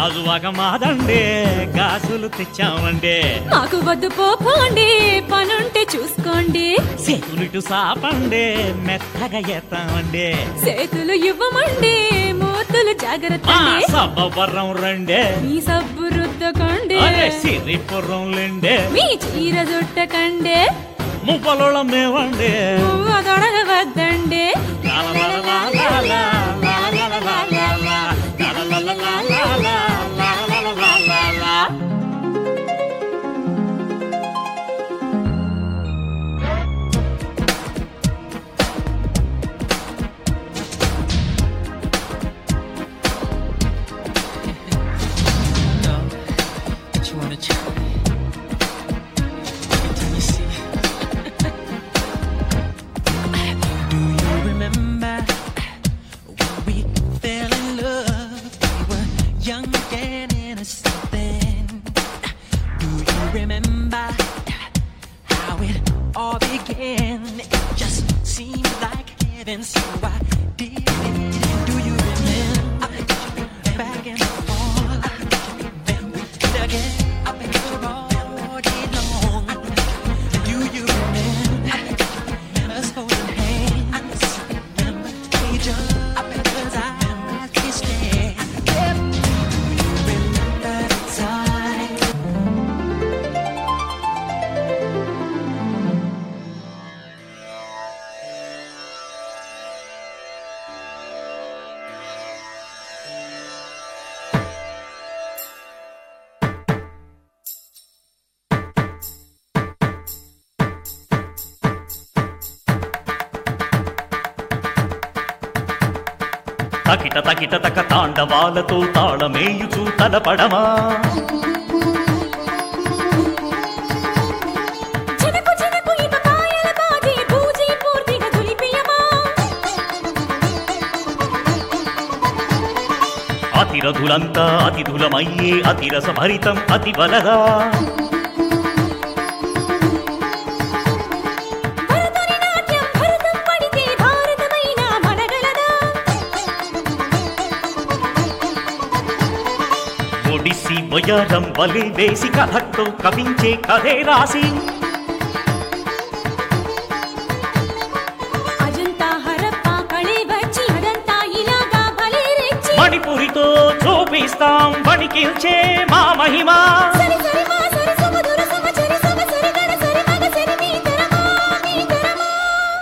గాజువాక మాదండే గాజులు తెచ్చామండే మాకు వద్దు పోపోండి పనుంటే చూసుకోండి చేతులిటు సాపండే మెత్తగా ఎత్తామండే చేతులు ఇవ్వమండి మూతులు జాగ్రత్త మా సబ్బవరం రండే మీ సబ్బు రుద్దకండి అరే సిరిపురం లెండే మీ చీర జుట్టకండి ముప్పలోళ మేవండే పువ్వు తొడగవద్దండి know that you wanna try. Every time you see Do you remember when we fell in love? We were young and innocent then. Do you remember how it all began? It just seemed like heaven, so I did it. Do you remember? Back and forth. Again, I bet you're all day long. Do you remember us holding hands? We jump as eyes we stare. Do you remember the time? తకిట తకిట తక తాండవాలతో తాళమేయుచూ తలపడమా చినుకు చినుకు ఇక కాయల బాజీ పూజీ పూర్తిగా దులిపియమా అతిరథులంతా అతిథులమయ్యే అతిరస భరితం అతి బలగా భరతుని నాట్యం భరతం పడితే భారతమైన మనగలదా ఒడిసి వయారం వలె వేసి కథతో కవించే కథే రాసి అజంతా హరప్ప కళే వచ్చి అదంతా ఇలాగా భలే రెచ్చి మణిపురితో చూపిస్తాం వణికిల్చే మా మహిమ సరి సరి మా సరి సుమ దుర సుమ చరి సుమ సరి గడ సరి మగ సరి మీ తరమా మీ తరమా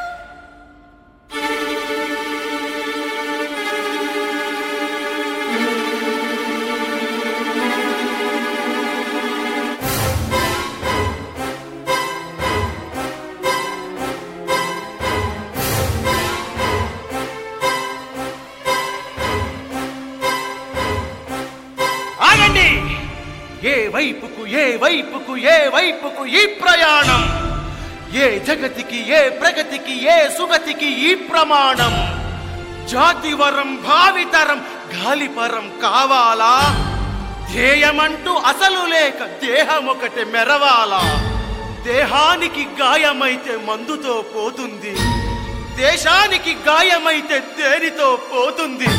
ఆగండి ఏ వైపుకు ఏ వైపుకు ఏ వైపుకు ఈ ప్రయాణం ఏ జగతికి ఏ ప్రగతికి ఏ సుగతికి ఈ ప్రమాణం జాతివరం భావితరం గాలిపరం కావాలా ధ్యేయమంటూ అసలు లేక దేహం ఒకటి మెరవాలా దేహానికి గాయమైతే మందుతో పోతుంది దేశానికి గాయమైతే దేనితో పోతుంది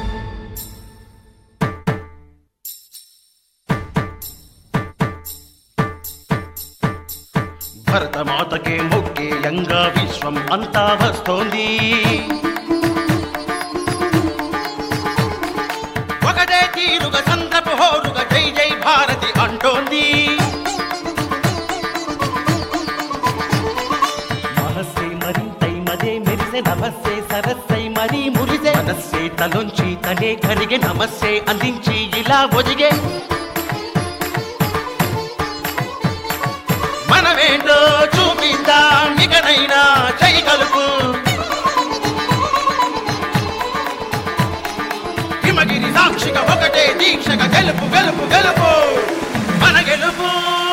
భరతమాతకే మొక్కేయంగా విశ్వం అంతా వస్తోంది ఒకటే తీరుగా చంద్రపు హోరుగా జై జై భారతి అంటోంది మనస్సే మరింతై మదే మెరిసే నమస్సే సరస్సై మరీ మురిసే మనస్సే తలొంచి తనే కరిగే నమస్సే అందించి ఇలా ఒదిగే మనమేంటో చూపిద్దాం ఇకనైనా చేయగలుపు హిమగిరి సాక్షిగా ఒకటే దీక్షగా గెలుపు గెలుపు గెలుపు మన గెలుపు